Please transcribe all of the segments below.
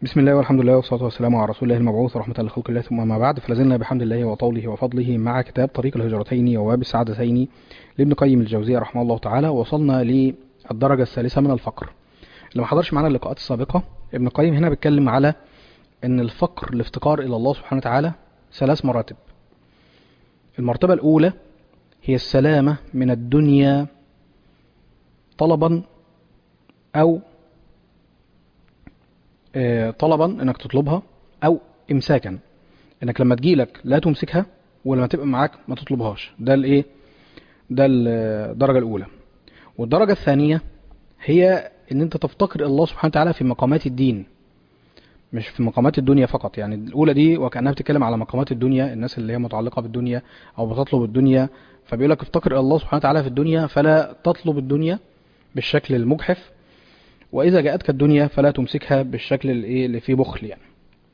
بسم الله والحمد لله والصلاة والسلام على رسول الله المبعوث ورحمة الله لخلق الله ثم ما بعد فلازلنا بحمد الله وطوله وفضله مع كتاب طريق الهجرتين وباب السعادتين لابن قيم الجوزية رحمه الله تعالى وصلنا للدرجة الثالثة من الفقر اللي ما حضرش معنا اللقاءات السابقة ابن قيم هنا بيتكلم على ان الفقر الافتقار الى الله سبحانه وتعالى ثلاث مراتب المرتبة الاولى هي السلامة من الدنيا طلبا او طلبا انك تطلبها او امساكا انك لما تجيلك لا تمسكها ولما تبقى معاك ما تطلبهاش ده الايه ده الدرجه الاولى والدرجه الثانيه هي ان انت تفتقر الى الله سبحانه وتعالى في مقامات الدين مش في مقامات الدنيا فقط يعني الاولى دي وكانها بتتكلم على مقامات الدنيا الناس اللي هي متعلقه بالدنيا او بتطلب الدنيا فبيقول لك افتقر الى الله سبحانه وتعالى في الدنيا فلا تطلب الدنيا بالشكل المجحف وإذا جاءتك الدنيا فلا تمسكها بالشكل اللي, اللي فيه بخل يعني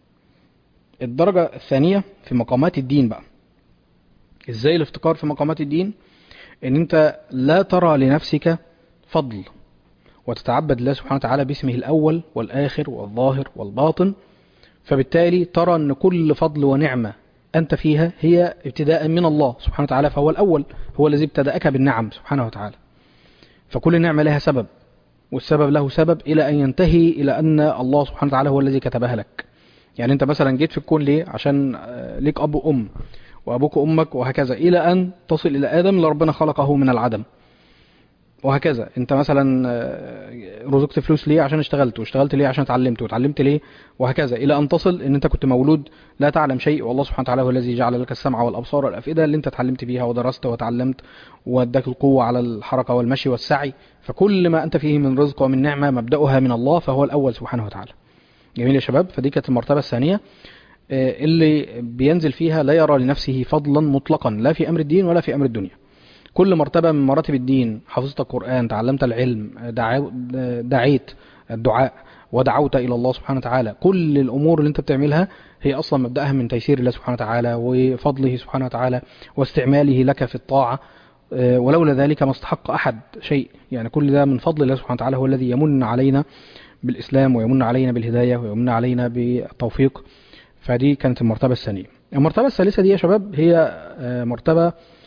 الدرجة الثانية في مقامات الدين بقى ازاي الافتقار في مقامات الدين ان انت لا ترى لنفسك فضل وتتعبد الله سبحانه وتعالى باسمه الأول والآخر والظاهر والباطن فبالتالي ترى أن كل فضل ونعمة أنت فيها هي ابتداء من الله سبحانه وتعالى فهو الأول هو الذي ابتدأك بالنعم سبحانه وتعالى فكل نعمة لها سبب والسبب له سبب إلى أن ينتهي إلى أن الله سبحانه وتعالى هو الذي كتبها لك يعني أنت مثلا جيت في الكون ليه عشان ليك أب وأم وأبوك وأمك وهكذا إلى أن تصل إلى آدم اللي ربنا خلقه من العدم وهكذا انت مثلا رزقت فلوس ليه عشان اشتغلت واشتغلت ليه عشان اتعلمت واتعلمت ليه وهكذا الى ان تصل ان انت كنت مولود لا تعلم شيء والله سبحانه وتعالى هو الذي جعل لك السمع والابصار والافئده اللي انت اتعلمت بيها ودرست وتعلمت واداك القوه على الحركه والمشي والسعي فكل ما انت فيه من رزق ومن نعمه مبداها من الله فهو الاول سبحانه وتعالى جميل يا شباب فدي كانت المرتبه الثانيه اللي بينزل فيها لا يرى لنفسه فضلا مطلقا لا في امر الدين ولا في امر الدنيا كل مرتبة من مراتب الدين حفظت القرآن تعلمت العلم دعيت الدعاء ودعوت إلى الله سبحانه وتعالى كل الأمور اللي أنت بتعملها هي أصلا مبدأها من تيسير الله سبحانه وتعالى وفضله سبحانه وتعالى واستعماله لك في الطاعة ولولا ذلك ما استحق أحد شيء يعني كل ده من فضل الله سبحانه وتعالى هو الذي يمن علينا بالإسلام ويمن علينا بالهداية ويمن علينا بالتوفيق فدي كانت المرتبة الثانية المرتبة الثالثة دي يا شباب هي مرتبة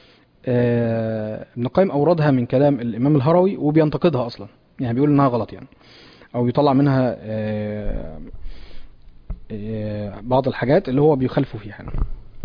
ابن القيم اوردها من كلام الامام الهروي وبينتقدها اصلا يعني بيقول انها غلط يعني او بيطلع منها بعض الحاجات اللي هو بيخالفه فيها يعني.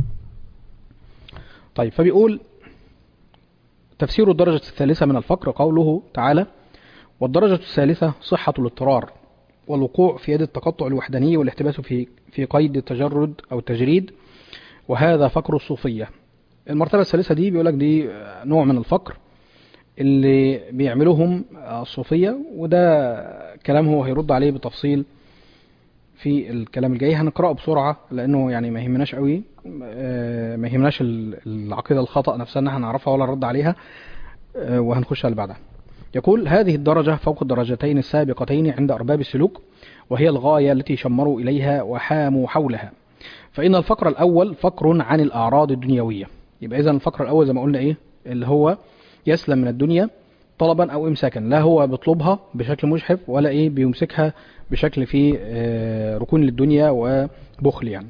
طيب فبيقول تفسير الدرجة الثالثة من الفقر قوله تعالى والدرجة الثالثة صحة الاضطرار والوقوع في يد التقطع الوحداني والاحتباس في في قيد التجرد او التجريد وهذا فقر الصوفيه المرتبة الثالثة دي بيقولك دي نوع من الفقر اللي بيعملوهم الصوفية وده كلام هو هيرد عليه بتفصيل في الكلام الجاي هنقرأه بسرعة لأنه يعني ما يهمناش قوي ما يهمناش العقيدة الخطأ نفسها ان احنا نعرفها ولا نرد عليها وهنخش على بعدها يقول هذه الدرجة فوق الدرجتين السابقتين عند أرباب السلوك وهي الغاية التي شمروا إليها وحاموا حولها فإن الفقر الأول فقر عن الأعراض الدنيوية يبقى اذا الفقر الاول زي ما قلنا ايه اللي هو يسلم من الدنيا طلبا او امساكا لا هو بيطلبها بشكل مجحف ولا ايه بيمسكها بشكل فيه ركون للدنيا وبخل يعني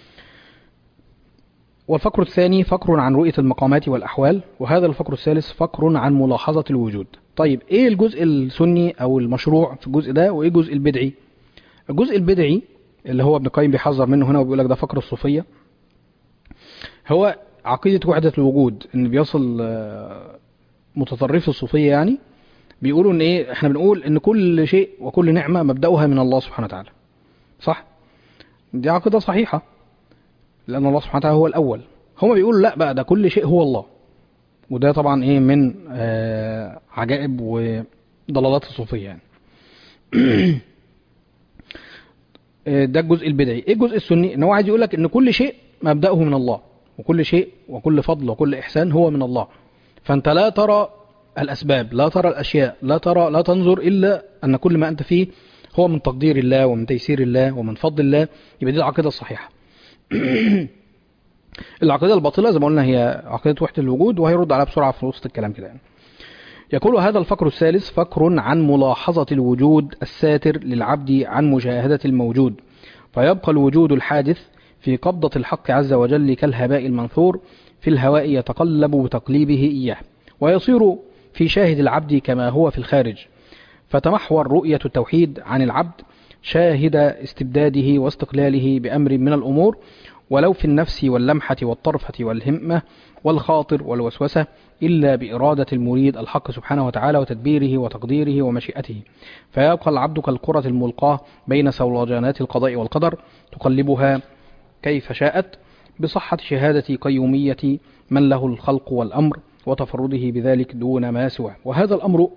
والفقر الثاني فقر عن رؤية المقامات والأحوال وهذا الفقر الثالث فقر عن ملاحظة الوجود طيب ايه الجزء السني او المشروع في الجزء ده وايه الجزء البدعي الجزء البدعي اللي هو ابن القيم بيحذر منه هنا وبيقول لك ده فقر الصوفية هو عقيدة وحدة الوجود ان بيصل متطرف الصوفية يعني بيقولوا ان ايه احنا بنقول ان كل شيء وكل نعمة مبدأها من الله سبحانه وتعالى صح دي عقيدة صحيحة لان الله سبحانه وتعالى هو الاول هما بيقولوا لا بقى ده كل شيء هو الله وده طبعا ايه من آه عجائب وضلالات الصوفية يعني ده الجزء البدعي ايه الجزء السني ان هو عايز يقول لك ان كل شيء مبدأه من الله وكل شيء وكل فضل وكل إحسان هو من الله فأنت لا ترى الأسباب لا ترى الأشياء لا ترى لا تنظر إلا أن كل ما أنت فيه هو من تقدير الله ومن تيسير الله ومن فضل الله يبقى دي العقيدة الصحيحة العقيدة الباطلة زي ما قلنا هي عقيدة وحدة الوجود وهيرد عليها بسرعة في وسط الكلام كده يعني. يقول هذا الفقر الثالث فقر عن ملاحظة الوجود الساتر للعبد عن مشاهدة الموجود فيبقى الوجود الحادث في قبضة الحق عز وجل كالهباء المنثور في الهواء يتقلب بتقليبه إياه ويصير في شاهد العبد كما هو في الخارج فتمحور رؤية التوحيد عن العبد شاهد استبداده واستقلاله بأمر من الأمور ولو في النفس واللمحة والطرفة والهمة والخاطر والوسوسة إلا بإرادة المريد الحق سبحانه وتعالى وتدبيره وتقديره ومشيئته فيبقى العبد كالكرة الملقاة بين سولجانات القضاء والقدر تقلبها كيف شاءت بصحة شهادة قيومية من له الخلق والأمر وتفرده بذلك دون ما سواه وهذا الأمر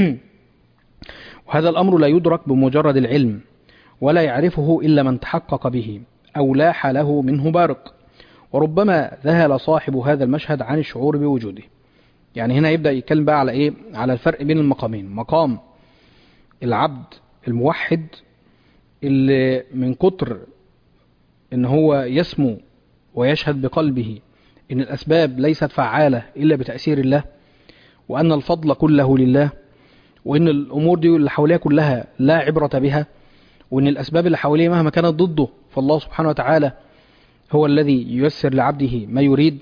وهذا الأمر لا يدرك بمجرد العلم ولا يعرفه إلا من تحقق به أو لاح له منه بارق وربما ذهل صاحب هذا المشهد عن الشعور بوجوده يعني هنا يبدأ يتكلم بقى على إيه على الفرق بين المقامين مقام العبد الموحد اللي من كتر ان هو يسمو ويشهد بقلبه ان الاسباب ليست فعالة الا بتأثير الله وان الفضل كله لله وان الامور دي اللي حواليه كلها لا عبرة بها وان الاسباب اللي حواليه مهما كانت ضده فالله سبحانه وتعالى هو الذي ييسر لعبده ما يريد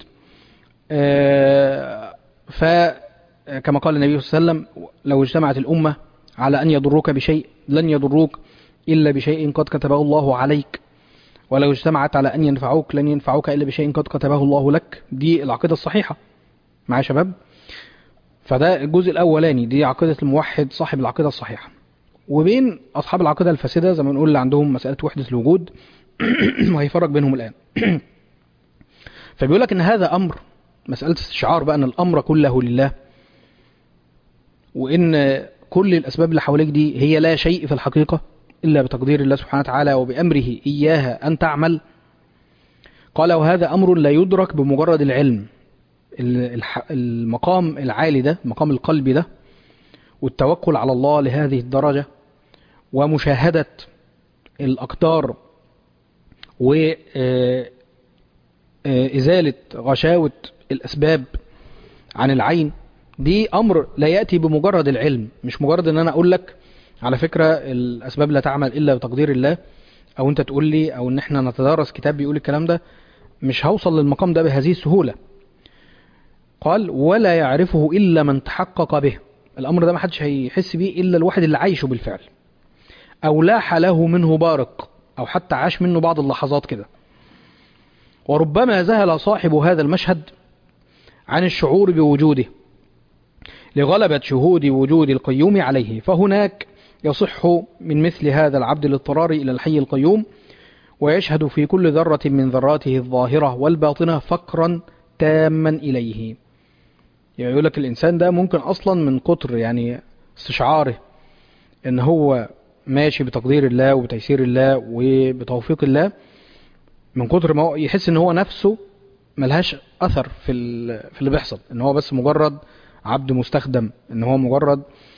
فكما قال النبي صلى الله عليه وسلم لو اجتمعت الأمة على أن يضروك بشيء لن يضروك إلا بشيء قد كتبه الله عليك ولو اجتمعت على أن ينفعوك لن ينفعوك إلا بشيء قد كتبه الله لك دي العقيدة الصحيحة معايا يا شباب فده الجزء الأولاني دي عقيدة الموحد صاحب العقيدة الصحيحة وبين أصحاب العقيدة الفاسدة زي ما نقول اللي عندهم مسألة وحدة الوجود وهيفرق بينهم الآن فبيقول لك إن هذا أمر مسألة استشعار بقى أن الأمر كله لله وإن كل الأسباب اللي حواليك دي هي لا شيء في الحقيقة إلا بتقدير الله سبحانه وتعالى وبأمره إياها أن تعمل قال وهذا أمر لا يدرك بمجرد العلم المقام العالي ده مقام القلب ده والتوكل على الله لهذه الدرجة ومشاهدة الأقدار وإزالة غشاوة الأسباب عن العين دي أمر لا يأتي بمجرد العلم مش مجرد أن أنا أقول لك على فكرة الأسباب لا تعمل إلا بتقدير الله أو أنت تقول لي أو أن احنا نتدارس كتاب بيقول الكلام ده مش هوصل للمقام ده بهذه السهولة قال ولا يعرفه إلا من تحقق به الأمر ده ما حدش هيحس بيه إلا الواحد اللي عايشه بالفعل أو لاح له منه بارق أو حتى عاش منه بعض اللحظات كده وربما ذهل صاحب هذا المشهد عن الشعور بوجوده لغلبة شهود وجود القيوم عليه فهناك يصح من مثل هذا العبد الاضطرار إلى الحي القيوم ويشهد في كل ذرة من ذراته الظاهرة والباطنة فقرا تاما إليه يعني يقول لك الإنسان ده ممكن أصلا من كتر يعني استشعاره إن هو ماشي بتقدير الله وبتيسير الله وبتوفيق الله من كتر ما هو يحس ان هو نفسه ملهاش اثر في في اللي بيحصل ان هو بس مجرد عبد مستخدم ان هو مجرد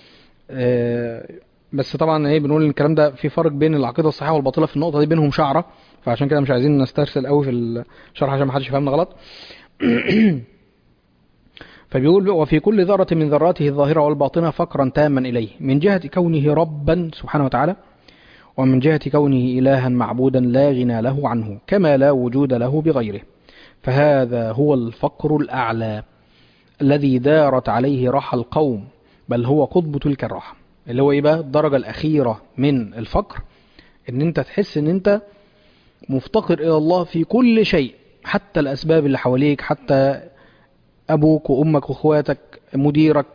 بس طبعا ايه بنقول ان الكلام ده في فرق بين العقيده الصحيحه والباطله في النقطه دي بينهم شعره فعشان كده مش عايزين نسترسل قوي في الشرح عشان ما حدش يفهمنا غلط فبيقول وفي كل ذرة من ذراته الظاهرة والباطنة فقرا تاما إليه من جهة كونه ربا سبحانه وتعالى ومن جهة كونه إلها معبودا لا غنى له عنه كما لا وجود له بغيره فهذا هو الفقر الأعلى الذي دارت عليه راحة القوم بل هو قطب تلك الراحة اللي هو إيه بقى الدرجة الأخيرة من الفقر إن أنت تحس إن أنت مفتقر إلى الله في كل شيء حتى الأسباب اللي حواليك حتى أبوك وأمك وأخواتك مديرك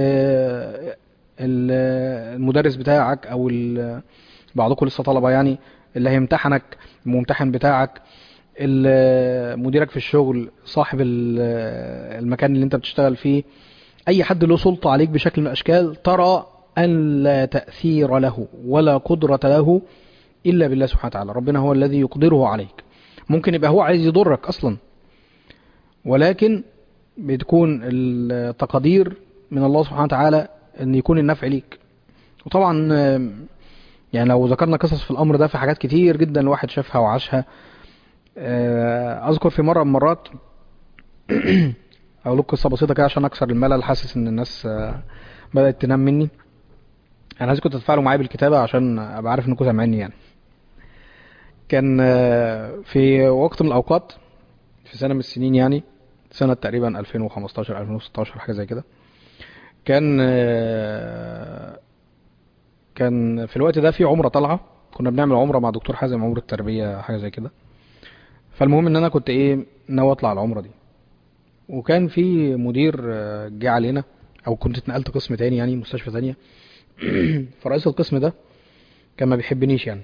المدرس بتاعك أو بعضكم لسه طلبة يعني اللي هيمتحنك الممتحن بتاعك مديرك في الشغل صاحب المكان اللي انت بتشتغل فيه اي حد له سلطة عليك بشكل من الاشكال ترى ان لا تأثير له ولا قدرة له الا بالله سبحانه وتعالى ربنا هو الذي يقدره عليك ممكن يبقى هو عايز يضرك اصلا ولكن بتكون التقدير من الله سبحانه وتعالى ان يكون النفع ليك وطبعا يعني لو ذكرنا قصص في الامر ده في حاجات كتير جدا الواحد شافها وعاشها اذكر في مره من المرات اقول لكم قصه بسيطه كده عشان اكسر الملل حاسس ان الناس بدات تنام مني انا عايزكم تتفاعلوا معايا بالكتابه عشان ابقى عارف انكم سامعيني يعني كان آه، في وقت من الاوقات في سنه من السنين يعني سنه تقريبا 2015 2016 حاجه زي كده كان آه، كان في الوقت ده في عمره طالعه كنا بنعمل عمره مع دكتور حازم عمره تربيه حاجه زي كده فالمهم ان انا كنت ايه ناوي اطلع العمره دي وكان في مدير آه، جه علينا او كنت اتنقلت قسم تاني يعني مستشفى تانية فرئيس القسم ده كان ما بيحبنيش يعني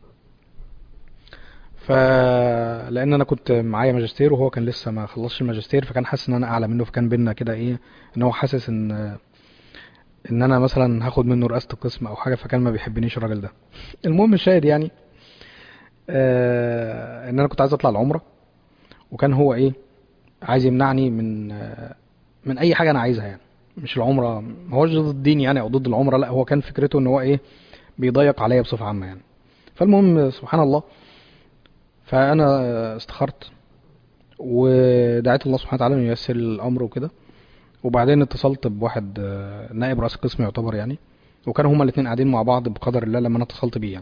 ف لان انا كنت معايا ماجستير وهو كان لسه ما خلصش الماجستير فكان حاسس ان انا اعلى منه فكان بينا كده ايه ان هو حاسس ان ان انا مثلا هاخد منه رئاسة القسم او حاجة فكان ما بيحبنيش الراجل ده المهم الشاهد يعني آه ان انا كنت عايز اطلع العمرة وكان هو ايه عايز يمنعني من آه من اي حاجة انا عايزها يعني مش العمرة ما هوش ضد الدين يعني او ضد العمرة لا هو كان فكرته ان هو ايه بيضيق عليا بصفة عامة يعني فالمهم سبحان الله فانا استخرت ودعيت الله سبحانه وتعالى انه ييسر لي الامر وكده وبعدين اتصلت بواحد آه، نائب رئيس القسم يعتبر يعني وكانوا هما الاثنين قاعدين مع بعض بقدر الله لما انا اتصلت بيه يعني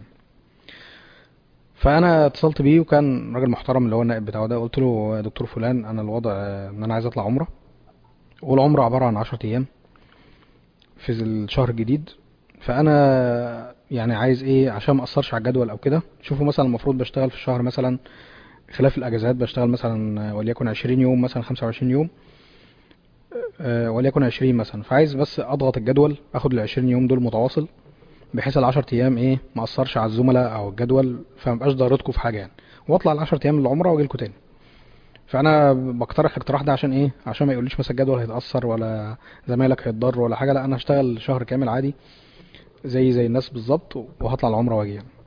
فانا اتصلت بيه وكان راجل محترم اللي هو النائب بتاعه ده قلت له يا دكتور فلان انا الوضع آه، ان انا عايز اطلع عمره والعمره عباره عن 10 ايام في الشهر الجديد فانا يعني عايز ايه عشان ما اثرش على الجدول او كده شوفوا مثلا المفروض بشتغل في الشهر مثلا خلاف الاجازات بشتغل مثلا آه، وليكن 20 يوم مثلا 25 يوم آه، وليكن 20 مثلا فعايز بس اضغط الجدول اخد ال 20 يوم دول متواصل بحيث ال 10 ايام ايه ما اثرش على الزملاء او الجدول فما بقاش ضارتكم في حاجه يعني واطلع ال 10 ايام العمره واجي لكم تاني فانا بقترح الاقتراح ده عشان ايه عشان ما يقوليش مثلا الجدول هيتاثر ولا زمايلك هيتضروا ولا حاجه لا انا هشتغل شهر كامل عادي زي زي الناس بالظبط وهطلع العمره واجي يعني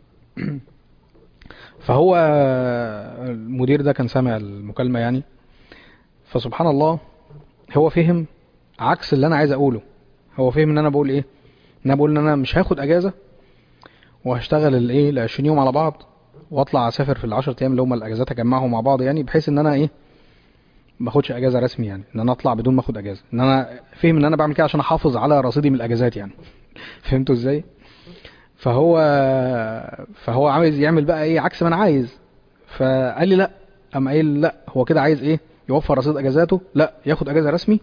فهو المدير ده كان سامع المكالمه يعني فسبحان الله هو فهم عكس اللي انا عايز اقوله هو فهم ان انا بقول ايه ان انا بقول ان انا مش هاخد اجازه وهشتغل الايه ال 20 يوم على بعض واطلع اسافر في ال 10 ايام اللي هم الاجازات اجمعهم مع بعض يعني بحيث ان انا ايه ما اخدش اجازه رسمي يعني ان انا اطلع بدون ما اخد اجازه ان انا فهم ان انا بعمل كده عشان احافظ على رصيدي من الاجازات يعني فهمتوا ازاي فهو فهو عايز يعمل بقى ايه عكس ما انا عايز فقال لي لا قام قايل لا هو كده عايز ايه يوفر رصيد اجازاته لا ياخد اجازه رسمي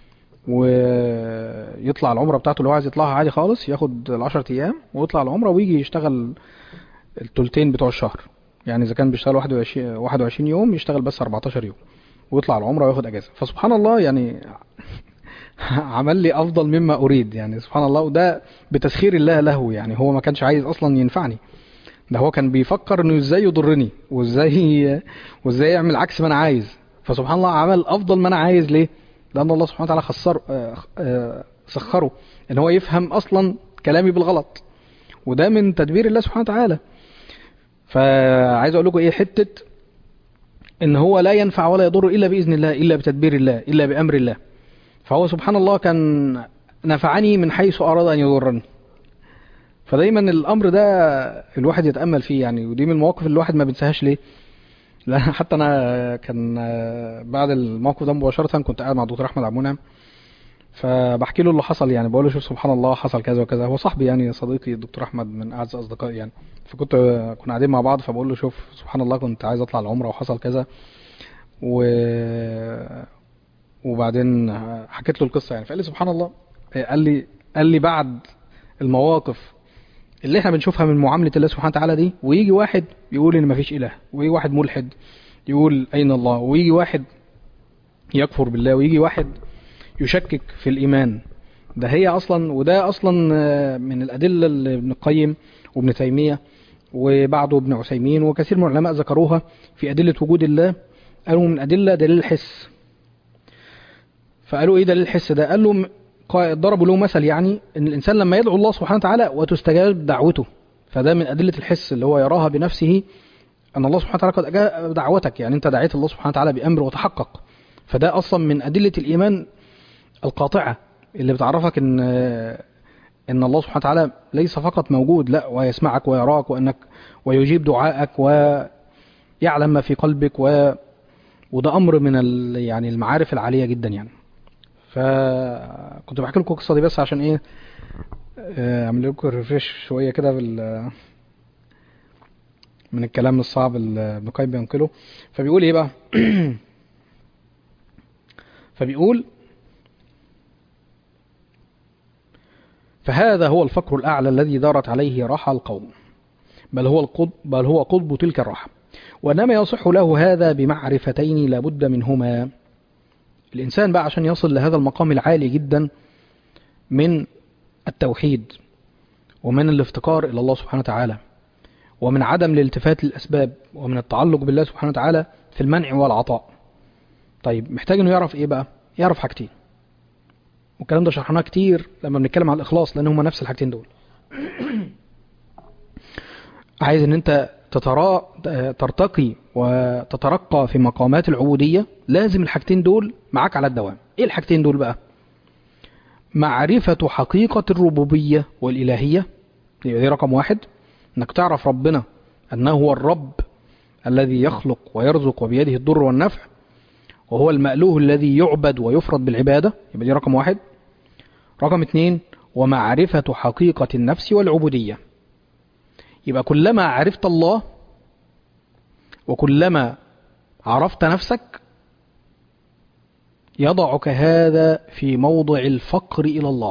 ويطلع العمره بتاعته اللي هو عايز يطلعها عادي خالص ياخد ال 10 ايام ويطلع العمره ويجي يشتغل التلتين بتوع الشهر يعني اذا كان بيشتغل 21 21 يوم يشتغل بس 14 يوم ويطلع العمره وياخد اجازه فسبحان الله يعني عمل لي افضل مما اريد يعني سبحان الله وده بتسخير الله له يعني هو ما كانش عايز اصلا ينفعني ده هو كان بيفكر انه ازاي يضرني وازاي وازاي يعمل عكس ما انا عايز فسبحان الله عمل افضل ما انا عايز ليه لان الله سبحانه وتعالى خسر آه، آه، سخره ان هو يفهم اصلا كلامي بالغلط وده من تدبير الله سبحانه وتعالى فعايز اقول لكم ايه حته ان هو لا ينفع ولا يضر الا باذن الله الا بتدبير الله الا بامر الله فهو سبحان الله كان نفعني من حيث اراد ان يضرني فدايما الامر ده الواحد يتامل فيه يعني ودي من المواقف اللي الواحد ما بينساهاش ليه لا حتى انا كان بعد الموقف ده مباشره كنت قاعد مع الدكتور احمد عبد المنعم فبحكي له اللي حصل يعني بقول له شوف سبحان الله حصل كذا وكذا هو صاحبي يعني صديقي الدكتور احمد من اعز اصدقائي يعني فكنت كنا قاعدين مع بعض فبقول له شوف سبحان الله كنت عايز اطلع العمره وحصل كذا و وبعدين حكيت له القصه يعني فقال لي سبحان الله قال لي قال لي بعد المواقف اللي احنا بنشوفها من معامله الله سبحانه وتعالى دي ويجي واحد يقول ان مفيش اله ويجي واحد ملحد يقول اين الله ويجي واحد يكفر بالله ويجي واحد يشكك في الايمان ده هي اصلا وده اصلا آه، من الادله اللي ابن القيم وابن تيميه وبعده ابن عثيمين وكثير من العلماء ذكروها في ادله وجود الله قالوا من ادله دليل الحس فقالوا ايه دليل الحس ده قال له م- قا- ضربوا له مثل يعني ان الانسان لما يدعو الله سبحانه وتعالى وتستجاب دعوته فده من ادله الحس اللي هو يراها بنفسه ان الله سبحانه وتعالى قد اجاب دعوتك يعني انت دعيت الله سبحانه وتعالى بامر وتحقق فده اصلا من ادله الايمان القاطعه اللي بتعرفك ان ان الله سبحانه وتعالى ليس فقط موجود لا ويسمعك ويراك وانك ويجيب دعائك ويعلم ما في قلبك و وده امر من ال... يعني المعارف العاليه جدا يعني فكنت بحكي لكم القصه دي بس عشان ايه آه، اعمل لكم ريفريش شويه كده بال من الكلام الصعب اللي ابن القيم بينقله فبيقول ايه بقى فبيقول فهذا هو الفقر الأعلى الذي دارت عليه راحة القوم بل هو القطب بل هو قطب تلك الراحة وإنما يصح له هذا بمعرفتين لا بد منهما الإنسان بقى عشان يصل لهذا المقام العالي جدا من التوحيد ومن الافتقار إلى الله سبحانه وتعالى ومن عدم الالتفات للأسباب ومن التعلق بالله سبحانه وتعالى في المنع والعطاء طيب محتاج انه يعرف ايه بقى يعرف حاجتين والكلام ده شرحناه كتير لما بنتكلم على الإخلاص لأن هما نفس الحاجتين دول عايز ان انت تترا... ترتقي وتترقى في مقامات العبودية لازم الحاجتين دول معاك على الدوام ايه الحاجتين دول بقى معرفة حقيقة الربوبية والإلهية يبقى دي رقم واحد انك تعرف ربنا انه هو الرب الذي يخلق ويرزق وبيده الضر والنفع وهو المألوه الذي يعبد ويفرض بالعبادة يبقى دي رقم واحد رقم اتنين ومعرفة حقيقة النفس والعبودية يبقى كلما عرفت الله وكلما عرفت نفسك يضعك هذا في موضع الفقر إلى الله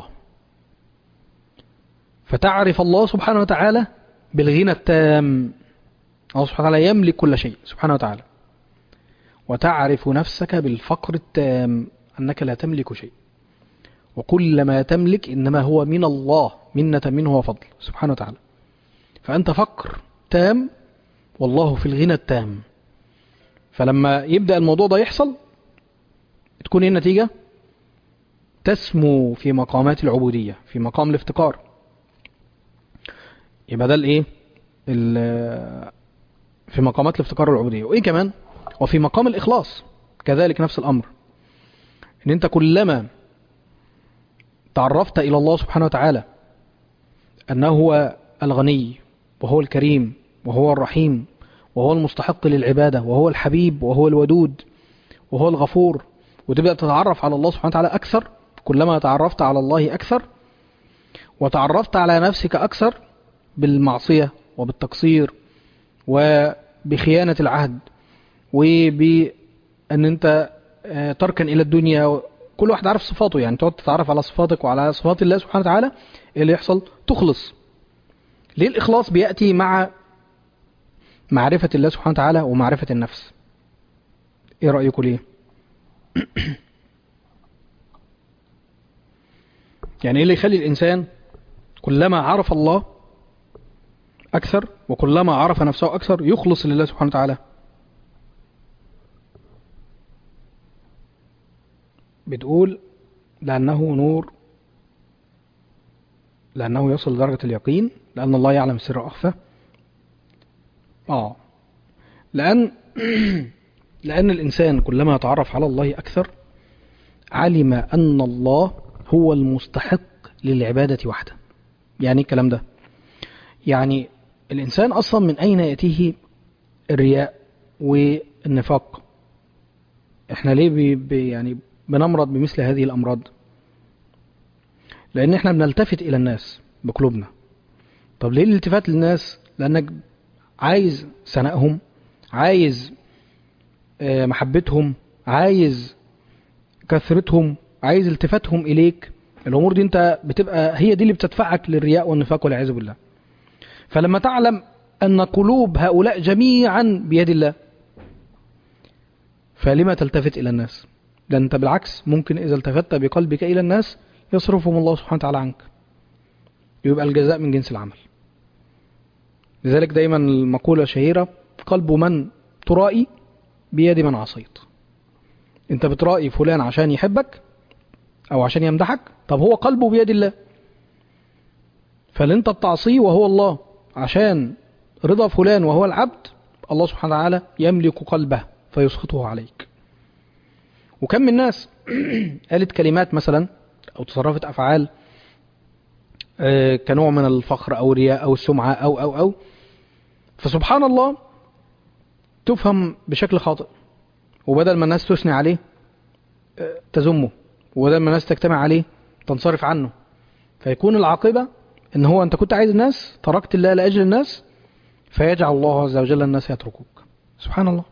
فتعرف الله سبحانه وتعالى بالغنى التام الله سبحانه وتعالى يملك كل شيء سبحانه وتعالى وتعرف نفسك بالفقر التام أنك لا تملك شيء وكل ما تملك إنما هو من الله منة منه وفضل سبحانه وتعالى فأنت فقر تام والله في الغنى التام فلما يبدأ الموضوع ده يحصل تكون ايه النتيجة تسمو في مقامات العبودية في مقام الافتقار يبقى ده الايه في مقامات الافتقار والعبودية وايه كمان وفي مقام الإخلاص كذلك نفس الأمر ان انت كلما تعرفت إلى الله سبحانه وتعالى أنه هو الغني وهو الكريم وهو الرحيم وهو المستحق للعبادة وهو الحبيب وهو الودود وهو الغفور وتبدأ تتعرف على الله سبحانه وتعالى أكثر كلما تعرفت على الله أكثر وتعرفت على نفسك أكثر بالمعصية وبالتقصير وبخيانة العهد وبأن أنت تركن إلى الدنيا كل واحد عارف صفاته يعني تقعد تتعرف على صفاتك وعلى صفات الله سبحانه وتعالى إيه اللي يحصل تخلص ليه الإخلاص بيأتي مع معرفة الله سبحانه وتعالى ومعرفة النفس ايه رأيكم ليه يعني ايه اللي يخلي الإنسان كلما عرف الله أكثر وكلما عرف نفسه أكثر يخلص لله سبحانه وتعالى بتقول لأنه نور لأنه يصل لدرجة اليقين لأن الله يعلم السر وأخفى آه لأن لأن الإنسان كلما يتعرف على الله أكثر علم أن الله هو المستحق للعبادة وحده يعني الكلام ده يعني الإنسان أصلا من أين يأتيه الرياء والنفاق احنا ليه بي بي يعني بنمرض بمثل هذه الأمراض لأن احنا بنلتفت إلى الناس بقلوبنا طب ليه الالتفات للناس لأنك عايز ثنائهم عايز محبتهم عايز كثرتهم عايز التفاتهم إليك الأمور دي أنت بتبقى هي دي اللي بتدفعك للرياء والنفاق والعياذ بالله فلما تعلم أن قلوب هؤلاء جميعا بيد الله فلما تلتفت إلى الناس ده أنت بالعكس ممكن إذا التفت بقلبك إلى الناس يصرفهم الله سبحانه وتعالى عنك يبقى الجزاء من جنس العمل لذلك دايما المقولة شهيرة قلب من ترائي بيد من عصيت انت بترائي فلان عشان يحبك او عشان يمدحك طب هو قلبه بيد الله فاللي انت بتعصيه وهو الله عشان رضا فلان وهو العبد الله سبحانه وتعالى يملك قلبه فيسخطه عليك وكم من الناس قالت كلمات مثلا او تصرفت افعال كنوع من الفخر او الرياء او السمعة او او او فسبحان الله تفهم بشكل خاطئ وبدل ما الناس تثني عليه تذمه وبدل ما الناس تجتمع عليه تنصرف عنه فيكون العاقبة ان هو انت كنت عايز الناس تركت الله لأجل الناس فيجعل الله عز وجل الناس يتركوك سبحان الله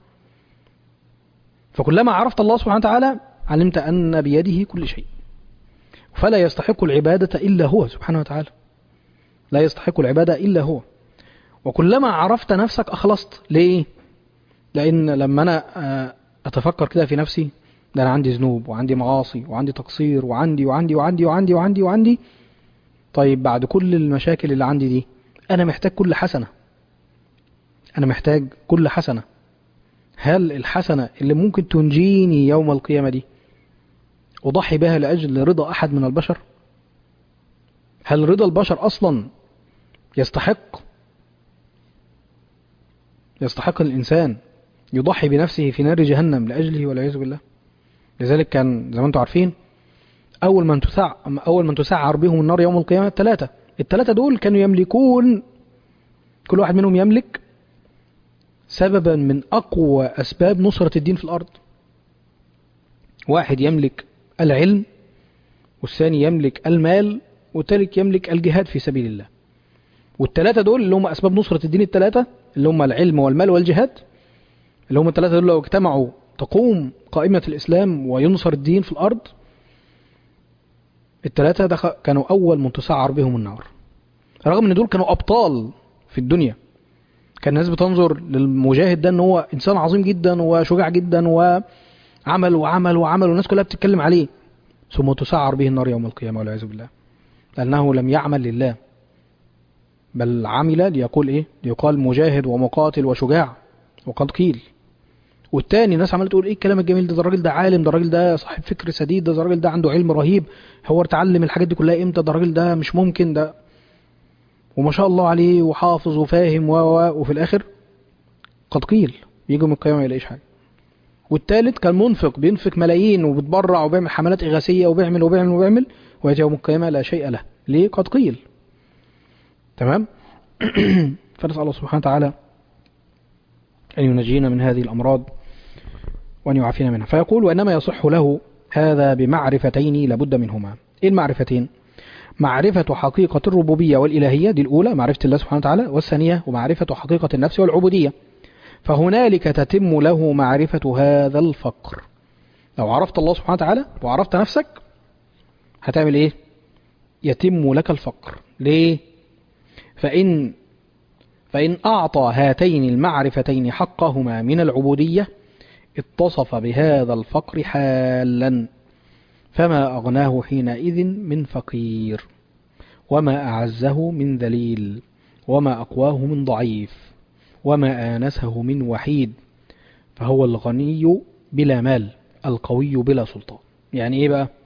فكلما عرفت الله سبحانه وتعالى علمت أن بيده كل شيء فلا يستحق العبادة إلا هو سبحانه وتعالى لا يستحق العبادة إلا هو وكلما عرفت نفسك أخلصت ليه؟ لأن لما أنا آه، أتفكر كده في نفسي ده أنا عندي ذنوب وعندي معاصي وعندي تقصير وعندي وعندي وعندي وعندي وعندي وعندي طيب بعد كل المشاكل اللي عندي دي أنا محتاج كل حسنة أنا محتاج كل حسنة هل الحسنة اللي ممكن تنجيني يوم القيامة دي أضحي بها لأجل رضا أحد من البشر هل رضا البشر أصلا يستحق يستحق الإنسان يضحي بنفسه في نار جهنم لأجله والعياذ بالله لذلك كان زي ما انتم عارفين أول من تسع أول من تسعر بهم النار يوم القيامة الثلاثة الثلاثة دول كانوا يملكون كل واحد منهم يملك سببا من أقوى أسباب نصرة الدين في الأرض واحد يملك العلم والثاني يملك المال والثالث يملك الجهاد في سبيل الله والثلاثة دول اللي هم أسباب نصرة الدين الثلاثة اللي هم العلم والمال والجهاد اللي هم الثلاثة دول لو اجتمعوا تقوم قائمة الإسلام وينصر الدين في الأرض الثلاثة دخل كانوا أول من تسعر بهم النار رغم ان دول كانوا أبطال في الدنيا كان الناس بتنظر للمجاهد ده ان هو انسان عظيم جدا وشجاع جدا وعمل وعمل وعمل والناس كلها بتتكلم عليه ثم تسعر به النار يوم القيامة والعياذ بالله لأنه لم يعمل لله بل عمل ليقول ايه ليقال مجاهد ومقاتل وشجاع وقد قيل والتاني الناس عماله تقول ايه الكلام الجميل ده ده الراجل ده عالم ده الراجل ده صاحب فكر سديد ده ده الراجل ده عنده علم رهيب هو اتعلم الحاجات دي كلها امتى ده الراجل ده مش ممكن ده وما شاء الله عليه وحافظ وفاهم و و وفي الاخر قد قيل يجي من القيامه ما يلاقيش حاجه والتالت كان منفق بينفق ملايين وبيتبرع وبيعمل حملات اغاثيه وبيعمل وبيعمل وبيعمل ويأتي يوم القيامه لا شيء له ليه قد قيل تمام فنسأل الله سبحانه وتعالى أن ينجينا من هذه الأمراض وأن يعافينا منها فيقول وإنما يصح له هذا بمعرفتين لابد منهما إيه المعرفتين معرفة حقيقة الربوبية والإلهية دي الأولى معرفة الله سبحانه وتعالى والثانية ومعرفة حقيقة النفس والعبودية فهنالك تتم له معرفة هذا الفقر لو عرفت الله سبحانه وتعالى وعرفت نفسك هتعمل ايه يتم لك الفقر ليه فإن فإن أعطى هاتين المعرفتين حقهما من العبودية اتصف بهذا الفقر حالا فما أغناه حينئذ من فقير وما أعزه من ذليل وما أقواه من ضعيف وما آنسه من وحيد فهو الغني بلا مال القوي بلا سلطان يعني ايه بقى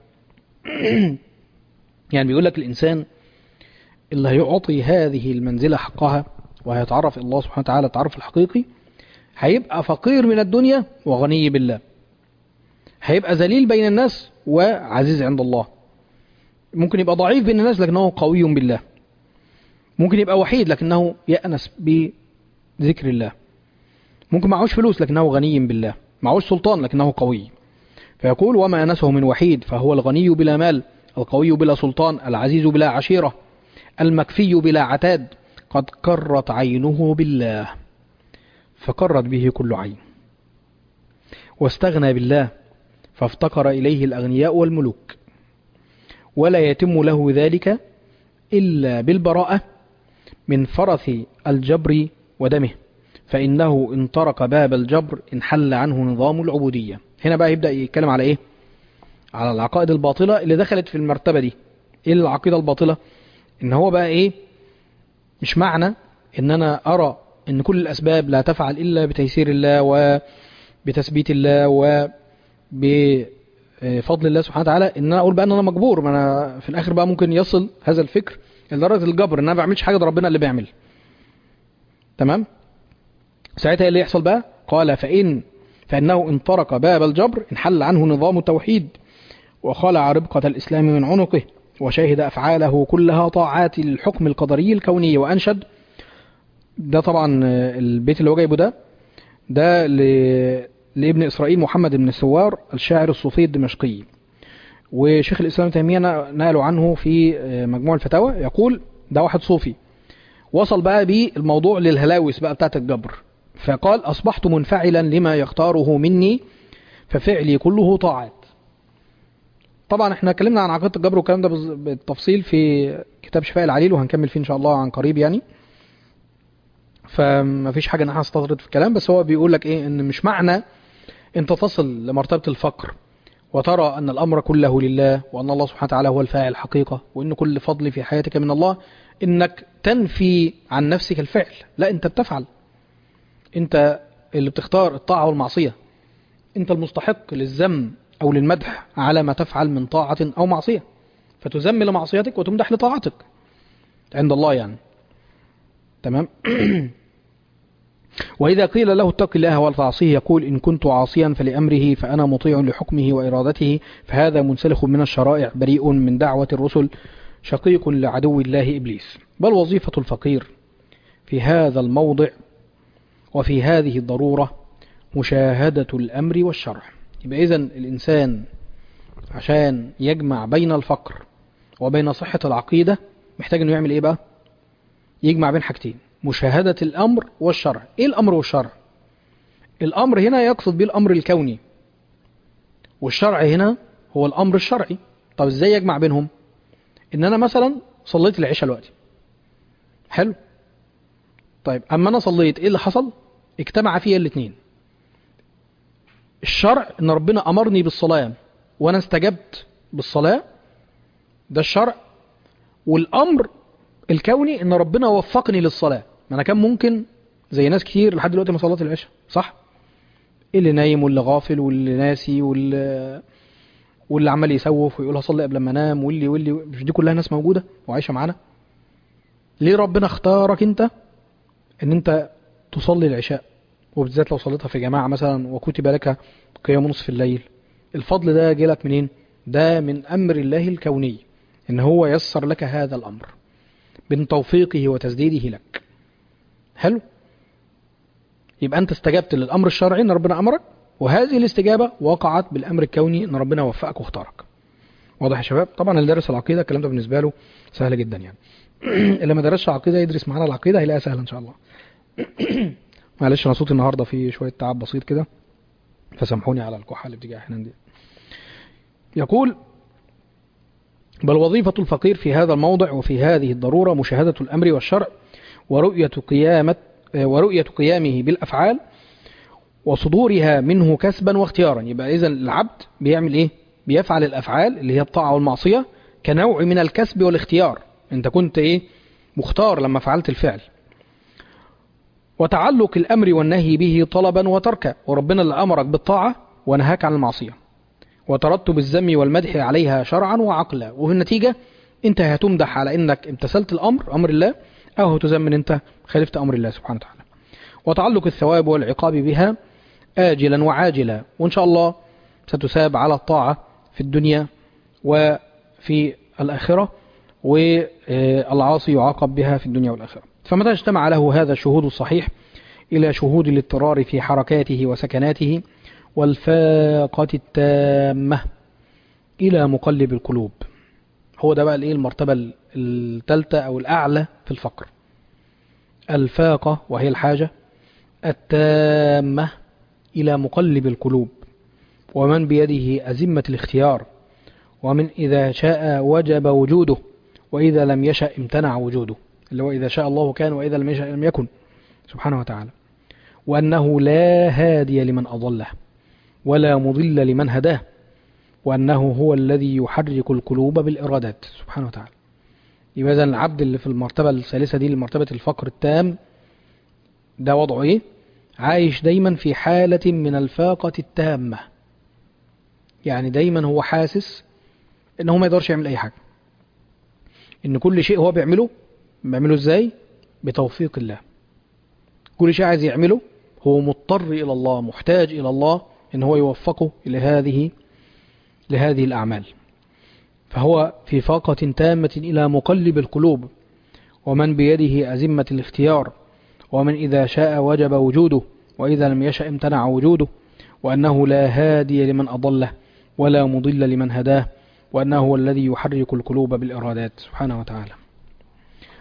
يعني بيقول لك الإنسان اللي هيعطي هذه المنزلة حقها وهيتعرف الله سبحانه وتعالى التعرف الحقيقي هيبقى فقير من الدنيا وغني بالله هيبقى ذليل بين الناس وعزيز عند الله ممكن يبقى ضعيف بين الناس لكنه قوي بالله ممكن يبقى وحيد لكنه يأنس بذكر الله ممكن معهوش فلوس لكنه غني بالله معهوش سلطان لكنه قوي فيقول وما أنسه من وحيد فهو الغني بلا مال القوي بلا سلطان العزيز بلا عشيرة المكفي بلا عتاد قد قرت عينه بالله فقرت به كل عين واستغنى بالله فافتقر إليه الأغنياء والملوك ولا يتم له ذلك إلا بالبراءة من فرث الجبر ودمه فإنه إن طرق باب الجبر انحل عنه نظام العبودية هنا بقى يبدأ يتكلم على إيه على العقائد الباطلة اللي دخلت في المرتبة دي إيه العقيدة الباطلة إن هو بقى إيه مش معنى إن أنا أرى إن كل الأسباب لا تفعل إلا بتيسير الله وبتثبيت الله وبفضل الله سبحانه وتعالى إن أنا أقول بقى إن أنا مجبور ما أنا في الآخر بقى ممكن يصل هذا الفكر لدرجة الجبر إن أنا ما بعملش حاجة ده ربنا اللي بيعمل تمام ساعتها إيه اللي يحصل بقى قال فإن فإنه إن ترك باب الجبر انحل عنه نظام التوحيد وخلع ربقة الإسلام من عنقه وشاهد أفعاله كلها طاعات الحكم القدري الكوني وأنشد ده طبعا البيت اللي هو جايبه ده ده ل... لابن إسرائيل محمد بن السوار الشاعر الصوفي الدمشقي وشيخ الإسلام تيمية نقلوا عنه في مجموع الفتاوى يقول ده واحد صوفي وصل بقى بيه الموضوع للهلاوس بقى بتاعت الجبر فقال أصبحت منفعلا لما يختاره مني ففعلي كله طاعات طبعا احنا اتكلمنا عن عقيدة الجبر والكلام ده بز- بالتفصيل في كتاب شفاء العليل وهنكمل فيه ان شاء الله عن قريب يعني فما فيش حاجة ان احنا نستطرد في الكلام بس هو بيقول لك ايه ان مش معنى انت تصل لمرتبة الفقر وترى ان الامر كله لله وان الله سبحانه وتعالى هو الفاعل حقيقة وان كل فضل في حياتك من الله انك تنفي عن نفسك الفعل لا انت بتفعل انت اللي بتختار الطاعة والمعصية انت المستحق للذم او للمدح على ما تفعل من طاعة او معصية فتذم لمعصيتك وتمدح لطاعتك عند الله يعني تمام وإذا قيل له اتق الله ولا تعصيه يقول إن كنت عاصيا فلأمره فأنا مطيع لحكمه وإرادته فهذا منسلخ من الشرائع بريء من دعوة الرسل شقيق لعدو الله إبليس بل وظيفة الفقير في هذا الموضع وفي هذه الضرورة مشاهدة الأمر والشرع يبقى إذن الإنسان عشان يجمع بين الفقر وبين صحة العقيدة محتاج إنه يعمل إيه بقى؟ يجمع بين حاجتين مشاهدة الأمر والشرع إيه الأمر والشرع؟ الأمر هنا يقصد به الأمر الكوني والشرع هنا هو الأمر الشرعي طب إزاي يجمع بينهم؟ إن أنا مثلا صليت العشاء دلوقتي حلو طيب أما أنا صليت إيه اللي حصل؟ اجتمع فيها الاثنين الشرع إن ربنا أمرني بالصلاة وأنا استجبت بالصلاة ده الشرع والأمر الكوني ان ربنا وفقني للصلاة ما انا كان ممكن زي ناس كتير لحد دلوقتي ما صلت العشاء صح اللي نايم واللي غافل واللي ناسي واللي واللي عمال يسوف ويقول هصلي قبل ما انام واللي واللي مش دي كلها ناس موجودة وعايشة معانا ليه ربنا اختارك انت ان انت تصلي العشاء وبالذات لو صليتها في جماعة مثلا وكتب لك قيام نصف الليل الفضل ده جالك منين ده من امر الله الكوني ان هو يسر لك هذا الامر من توفيقه وتسديده لك حلو يبقى انت استجبت للامر الشرعي ان ربنا امرك وهذه الاستجابه وقعت بالامر الكوني ان ربنا وفقك واختارك واضح يا شباب طبعا اللي درس العقيده الكلام ده بالنسبه له سهل جدا يعني اللي ما درسش عقيده يدرس معانا العقيده هيلاقيها سهله ان شاء الله معلش انا صوتي النهارده فيه شويه تعب بسيط كده فسامحوني على الكحه اللي بتيجي احيانا دي يقول بل وظيفة الفقير في هذا الموضع وفي هذه الضرورة مشاهدة الأمر والشرع ورؤية قيامة ورؤية قيامه بالأفعال وصدورها منه كسبا واختيارا يبقى إذا العبد بيعمل إيه؟ بيفعل الأفعال اللي هي الطاعة والمعصية كنوع من الكسب والاختيار أنت كنت إيه؟ مختار لما فعلت الفعل وتعلق الأمر والنهي به طلبا وتركا وربنا اللي أمرك بالطاعة ونهاك عن المعصية وترتب الذم والمدح عليها شرعا وعقلا وفي النتيجة انت هتمدح على انك امتثلت الامر امر الله او هتذم ان انت خالفت امر الله سبحانه وتعالى وتعلق الثواب والعقاب بها آجلا وعاجلا وإن شاء الله ستثاب على الطاعة في الدنيا وفي الآخرة والعاصي يعاقب بها في الدنيا والآخرة فمتى اجتمع له هذا الشهود الصحيح إلى شهود الاضطرار في حركاته وسكناته والفاقة التامة إلى مقلب القلوب هو ده بقى الايه المرتبة الثالثة أو الأعلى في الفقر الفاقة وهي الحاجة التامة إلى مقلب القلوب ومن بيده أزمة الاختيار ومن إذا شاء وجب وجوده وإذا لم يشأ امتنع وجوده اللي هو إذا شاء الله كان وإذا لم يشأ لم يكن سبحانه وتعالى وأنه لا هادي لمن أضله ولا مضل لمن هداه وأنه هو الذي يحرك القلوب بالإرادات سبحانه وتعالى يبقى إذا العبد اللي في المرتبة الثالثة دي مرتبة الفقر التام ده وضعه إيه؟ عايش دايما في حالة من الفاقة التامة يعني دايما هو حاسس إن هو ما يقدرش يعمل أي حاجة إن كل شيء هو بيعمله بيعمله إزاي؟ بتوفيق الله كل شيء عايز يعمله هو مضطر إلى الله محتاج إلى الله إن هو يوفقه إلى هذه لهذه الأعمال فهو في فاقة تامة إلى مقلب القلوب ومن بيده أزمة الاختيار ومن إذا شاء وجب وجوده وإذا لم يشأ امتنع وجوده وأنه لا هادي لمن أضله ولا مضل لمن هداه وأنه هو الذي يحرك القلوب بالإرادات سبحانه وتعالى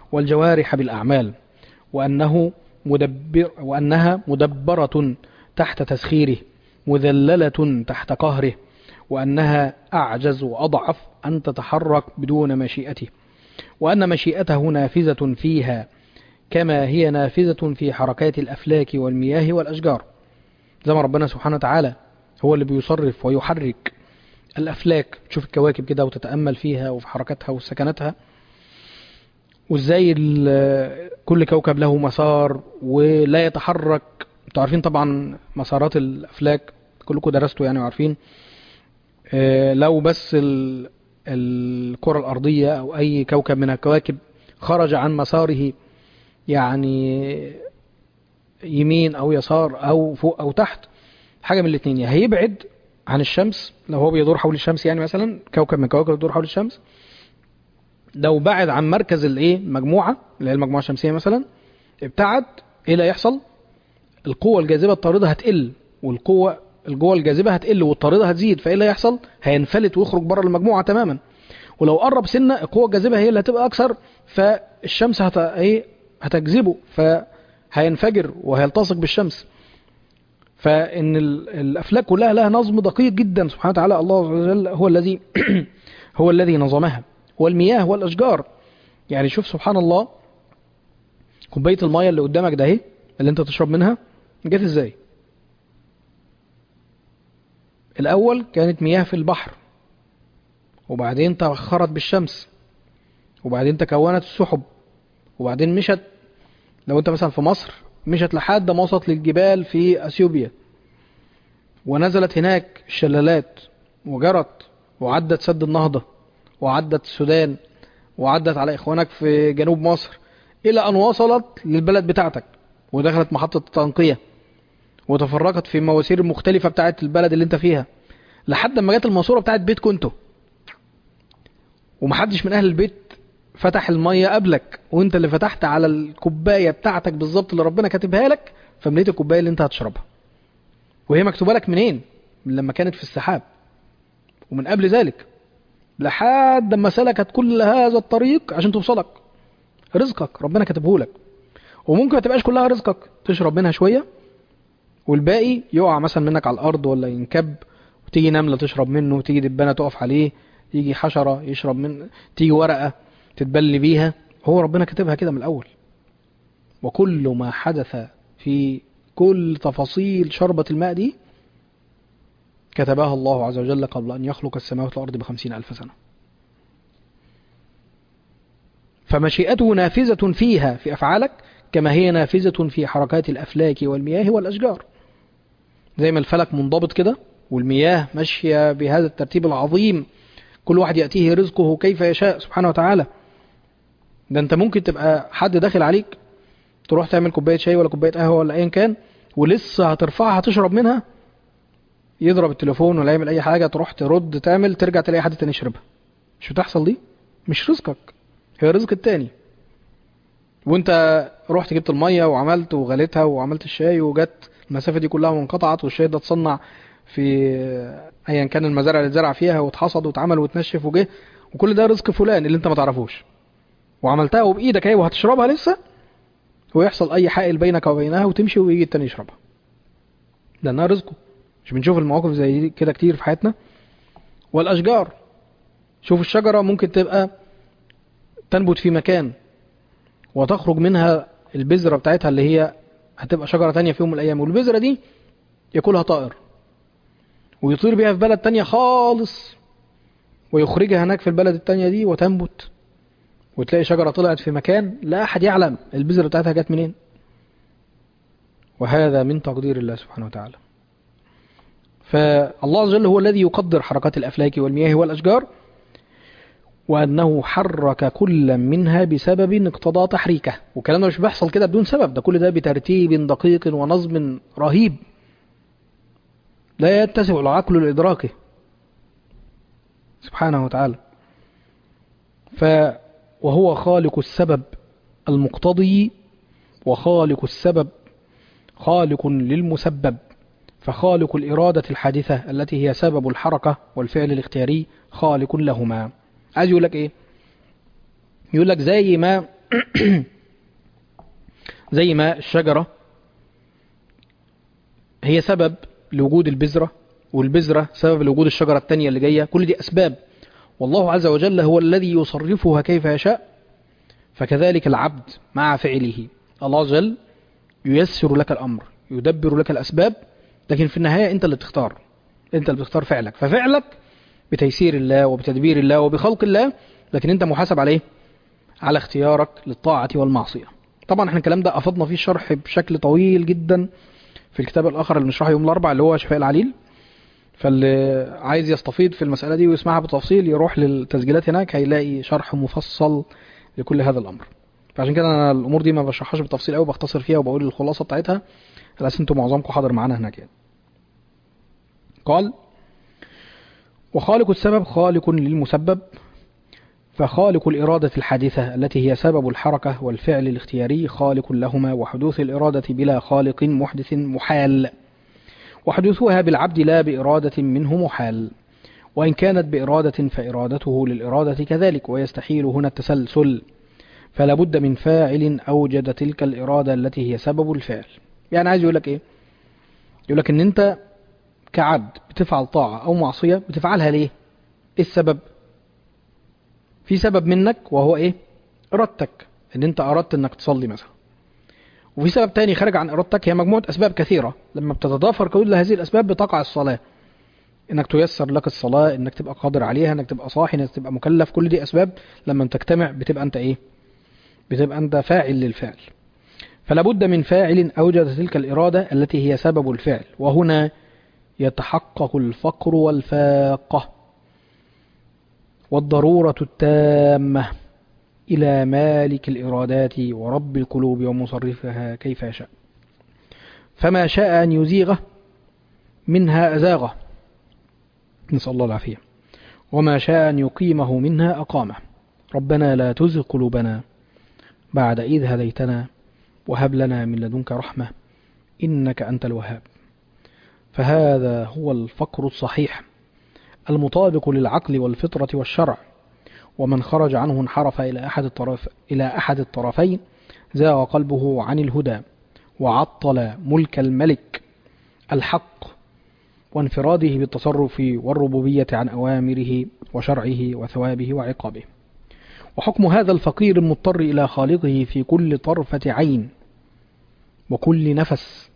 والجوارح بالأعمال وأنه مدبر وأنها مدبرة تحت تسخيره مذللة تحت قهره وأنها أعجز وأضعف أن تتحرك بدون مشيئته وأن مشيئته نافذة فيها كما هي نافذة في حركات الأفلاك والمياه والأشجار زي ما ربنا سبحانه وتعالى هو اللي بيصرف ويحرك الأفلاك تشوف الكواكب كده وتتأمل فيها وفي حركاتها وسكناتها وازاي ال- كل كوكب له مسار ولا يتحرك انتوا عارفين طبعا مسارات الأفلاك كلكم درستوا يعني وعارفين آه، لو بس ال- الكرة الأرضية أو أي كوكب من الكواكب خرج عن مساره يعني يمين أو يسار أو فوق أو تحت حاجة من الاثنين يا هيبعد عن الشمس لو هو بيدور حول الشمس يعني مثلا كوكب من الكواكب بيدور حول الشمس لو بعد عن مركز الايه المجموعة اللي هي المجموعة الشمسية مثلا ابتعد ايه اللي هيحصل القوة الجاذبة الطاردة هتقل والقوة القوة الجاذبة هتقل والطاردة هتزيد فايه اللي هيحصل هينفلت ويخرج بره المجموعة تماما ولو قرب سنة القوة الجاذبة هي اللي هتبقى أكثر فالشمس هت... ايه هتجذبه فهينفجر وهيلتصق بالشمس فإن ال- الأفلاك كلها لها نظم دقيق جدا سبحانه وتعالى الله عز وجل هو الذي هو الذي نظمها والمياه والأشجار يعني شوف سبحان الله كوباية المية اللي قدامك ده اهي اللي انت تشرب منها جت ازاي الأول كانت مياه في البحر وبعدين تبخرت بالشمس وبعدين تكونت السحب وبعدين مشت لو انت مثلا في مصر مشت لحد ما وصلت للجبال في اثيوبيا ونزلت هناك الشلالات وجرت وعدت سد النهضة وعدت السودان وعدت على اخوانك في جنوب مصر الى ان وصلت للبلد بتاعتك ودخلت محطة التنقية وتفرقت في مواسير مختلفة بتاعت البلد اللي انت فيها لحد ما جت الماسورة بتاعت بيتكم انتوا ومحدش من اهل البيت فتح المية قبلك وانت اللي فتحت على الكوباية بتاعتك بالظبط اللي ربنا كاتبها لك فمليت الكوباية اللي انت هتشربها وهي مكتوبة لك منين من لما كانت في السحاب ومن قبل ذلك لحد ما سلكت كل هذا الطريق عشان توصلك رزقك ربنا كاتبه لك وممكن ما تبقاش كلها رزقك تشرب منها شوية والباقي يقع مثلا منك على الأرض ولا ينكب وتيجي نملة تشرب منه وتيجي دبانة تقف عليه يجي حشرة يشرب من تيجي ورقة تتبلي بيها هو ربنا كاتبها كده من الأول وكل ما حدث في كل تفاصيل شربة الماء دي كتبها الله عز وجل قبل أن يخلق السماوات والأرض بخمسين ألف سنة فمشيئته نافذة فيها في أفعالك كما هي نافذة في حركات الأفلاك والمياه والأشجار زي ما الفلك منضبط كده والمياه ماشية بهذا الترتيب العظيم كل واحد يأتيه رزقه كيف يشاء سبحانه وتعالى ده انت ممكن تبقى حد داخل عليك تروح تعمل كوباية شاي ولا كوباية قهوة ولا ايا كان ولسه هترفعها تشرب منها يضرب التليفون ولا يعمل اي حاجة تروح ترد تعمل ترجع تلاقي حد تاني يشربها مش بتحصل دي مش رزقك هي رزق التاني وانت رحت جبت المية وعملت وغليتها وعملت الشاي وجت المسافة دي كلها وانقطعت والشاي ده اتصنع في ايا كان المزارع اللي اتزرع فيها واتحصد واتعمل واتنشف وجه وكل ده رزق فلان اللي انت ما تعرفوش وعملتها وبايدك اهي وهتشربها لسه ويحصل اي حائل بينك وبينها وتمشي ويجي التاني يشربها لانها رزقه مش بنشوف المواقف زي دي كده كتير في حياتنا والاشجار شوف الشجرة ممكن تبقى تنبت في مكان وتخرج منها البذرة بتاعتها اللي هي هتبقى شجرة تانية في يوم من الأيام والبذرة دي ياكلها طائر ويطير بيها في بلد تانية خالص ويخرجها هناك في البلد التانية دي وتنبت وتلاقي شجرة طلعت في مكان لا أحد يعلم البذرة بتاعتها جت منين وهذا من تقدير الله سبحانه وتعالى فالله عز وجل هو الذي يقدر حركات الأفلاك والمياه والأشجار وأنه حرك كل منها بسبب اقتضى تحريكه والكلام ده مش بيحصل كده بدون سبب ده كل ده بترتيب دقيق ونظم رهيب لا يتسع العقل لإدراكه سبحانه وتعالى ف وهو خالق السبب المقتضي وخالق السبب خالق للمسبب فخالق الإرادة الحادثة التي هي سبب الحركة والفعل الاختياري خالق لهما عايز يقول لك ايه يقول لك زي ما زي ما الشجرة هي سبب لوجود البذرة والبذرة سبب لوجود الشجرة التانية اللي جاية كل دي أسباب والله عز وجل هو الذي يصرفها كيف يشاء فكذلك العبد مع فعله الله عز وجل ييسر لك الأمر يدبر لك الأسباب لكن في النهاية أنت اللي بتختار أنت اللي بتختار فعلك ففعلك بتيسير الله وبتدبير الله وبخلق الله لكن أنت محاسب عليه على اختيارك للطاعة والمعصية طبعا احنا الكلام ده أفضنا فيه الشرح بشكل طويل جدا في الكتاب الآخر اللي بنشرحه يوم الأربعاء اللي هو شفاء العليل فاللي عايز يستفيض في المسألة دي ويسمعها بتفصيل يروح للتسجيلات هناك هيلاقي شرح مفصل لكل هذا الأمر فعشان كده أنا الأمور دي ما بشرحهاش بالتفصيل قوي بختصر فيها وبقول الخلاصة بتاعتها على أساس أنتوا معظمكم حاضر معانا هناك يعني. قال وخالق السبب خالق للمسبب فخالق الإرادة الحادثة التي هي سبب الحركة والفعل الاختياري خالق لهما وحدوث الإرادة بلا خالق محدث محال وحدوثها بالعبد لا بإرادة منه محال وإن كانت بإرادة فإرادته للإرادة كذلك ويستحيل هنا التسلسل فلا بد من فاعل أوجد تلك الإرادة التي هي سبب الفعل يعني عايز يقول لك إيه يقول لك إن أنت كعبد بتفعل طاعة أو معصية بتفعلها ليه إيه السبب في سبب منك وهو إيه إرادتك إن أنت أردت إنك تصلي مثلا وفي سبب تاني خارج عن إرادتك هي مجموعة أسباب كثيرة لما بتتضافر كل هذه الأسباب بتقع الصلاة إنك تيسر لك الصلاة إنك تبقى قادر عليها إنك تبقى صاحي إنك تبقى مكلف كل دي أسباب لما تجتمع بتبقى أنت إيه بتبقى أنت فاعل للفعل فلا بد من فاعل أوجد تلك الإرادة التي هي سبب الفعل وهنا يتحقق الفقر والفاقة والضرورة التامة إلى مالك الإرادات ورب القلوب ومصرفها كيف يشاء فما شاء أن يزيغه منها أزاغه نسأل الله العافية وما شاء أن يقيمه منها أقامه ربنا لا تزغ قلوبنا بعد إذ هديتنا وهب لنا من لدنك رحمة إنك أنت الوهاب فهذا هو الفقر الصحيح المطابق للعقل والفطرة والشرع ومن خرج عنه انحرف إلى أحد الطرف إلى أحد الطرفين زاغ قلبه عن الهدى وعطل ملك الملك الحق وانفراده بالتصرف والربوبية عن أوامره وشرعه وثوابه وعقابه وحكم هذا الفقير المضطر إلى خالقه في كل طرفة عين وكل نفس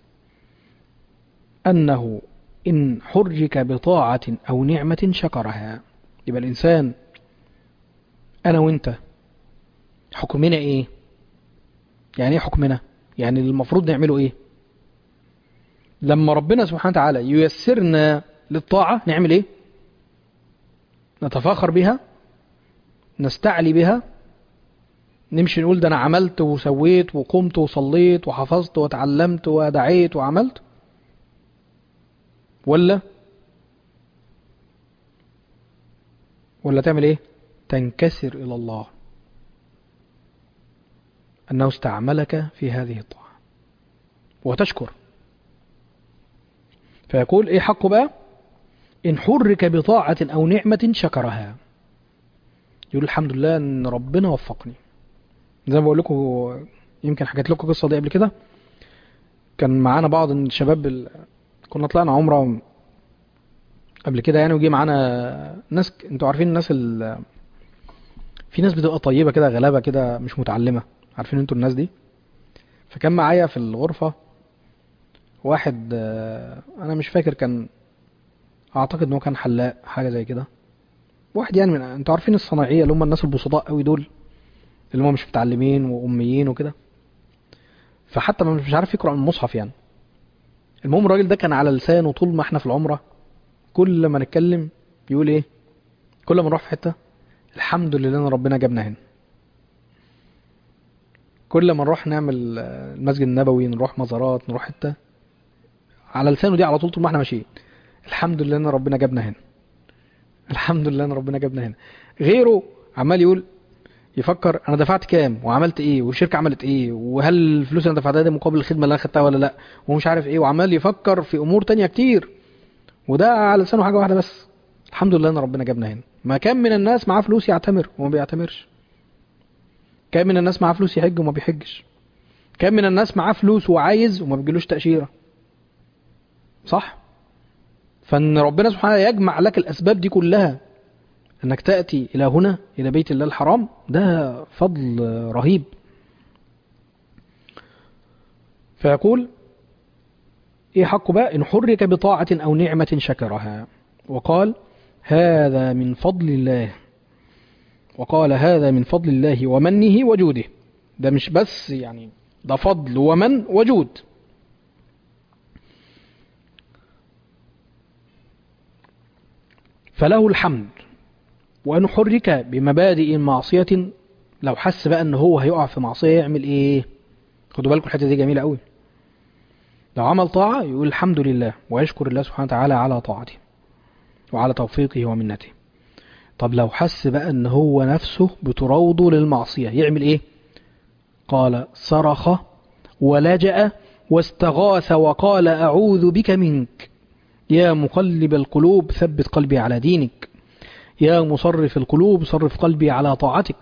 أنه إن حرك بطاعة أو نعمة شكرها يبقى الإنسان أنا وإنت حكمنا إيه يعني إيه حكمنا يعني المفروض نعمله إيه لما ربنا سبحانه وتعالى ييسرنا للطاعة نعمل إيه نتفاخر بها نستعلي بها نمشي نقول ده أنا عملت وسويت وقمت وصليت وحفظت وتعلمت ودعيت وعملت ولا ولا تعمل ايه تنكسر الى الله انه استعملك في هذه الطاعة وتشكر فيقول ايه حقه بقى ان حرك بطاعة او نعمة شكرها يقول الحمد لله ان ربنا وفقني زي ما بقول لكم يمكن حكيت لكم القصه دي قبل كده كان معانا بعض الشباب ال... كنا طلعنا عمره قبل كده يعني وجي معانا ناس انتوا عارفين الناس ال... في ناس بتبقى طيبه كده غلابه كده مش متعلمه عارفين انتوا الناس دي فكان معايا في الغرفه واحد انا مش فاكر كان اعتقد ان هو كان حلاق حاجه زي كده واحد يعني من انتوا عارفين الصناعيه اللي هم الناس البسطاء قوي دول اللي هم مش متعلمين واميين وكده فحتى مش عارف يقرا من المصحف يعني المهم الراجل ده كان على لسانه طول ما احنا في العمره كل ما نتكلم يقول ايه كل ما نروح في حته الحمد لله ان ربنا جابنا هنا كل ما نروح نعمل المسجد النبوي نروح مزارات نروح حته على لسانه دي على طول طول ما احنا ماشيين الحمد لله ان ربنا جابنا هنا الحمد لله ان ربنا جابنا هنا غيره عمال يقول يفكر انا دفعت كام وعملت ايه والشركه عملت ايه وهل الفلوس اللي انا دفعتها دي مقابل الخدمه اللي انا خدتها ولا لا ومش عارف ايه وعمال يفكر في امور تانية كتير وده على لسانه حاجه واحده بس الحمد لله ان ربنا جابنا هنا ما كان من الناس معاه فلوس يعتمر وما بيعتمرش كم من الناس معاه فلوس يحج وما بيحجش كم من الناس معاه فلوس وعايز وما بيجيلوش تأشيرة صح فان ربنا سبحانه يجمع لك الاسباب دي كلها انك تأتي الى هنا الى بيت الله الحرام ده فضل رهيب فيقول ايه حقه بقى ان حرك بطاعة او نعمة شكرها وقال هذا من فضل الله وقال هذا من فضل الله ومنه وجوده ده مش بس يعني ده فضل ومن وجود فله الحمد وأن حرك بمبادئ معصية لو حس بقى ان هو هيقع في معصية يعمل ايه خدوا بالكم الحتة دي جميلة قوي لو عمل طاعة يقول الحمد لله ويشكر الله سبحانه وتعالى على طاعته وعلى توفيقه ومنته طب لو حس بقى ان هو نفسه بتروضه للمعصية يعمل ايه قال صرخ ولجأ واستغاث وقال أعوذ بك منك يا مقلب القلوب ثبت قلبي على دينك يا مصرف القلوب صرف قلبي على طاعتك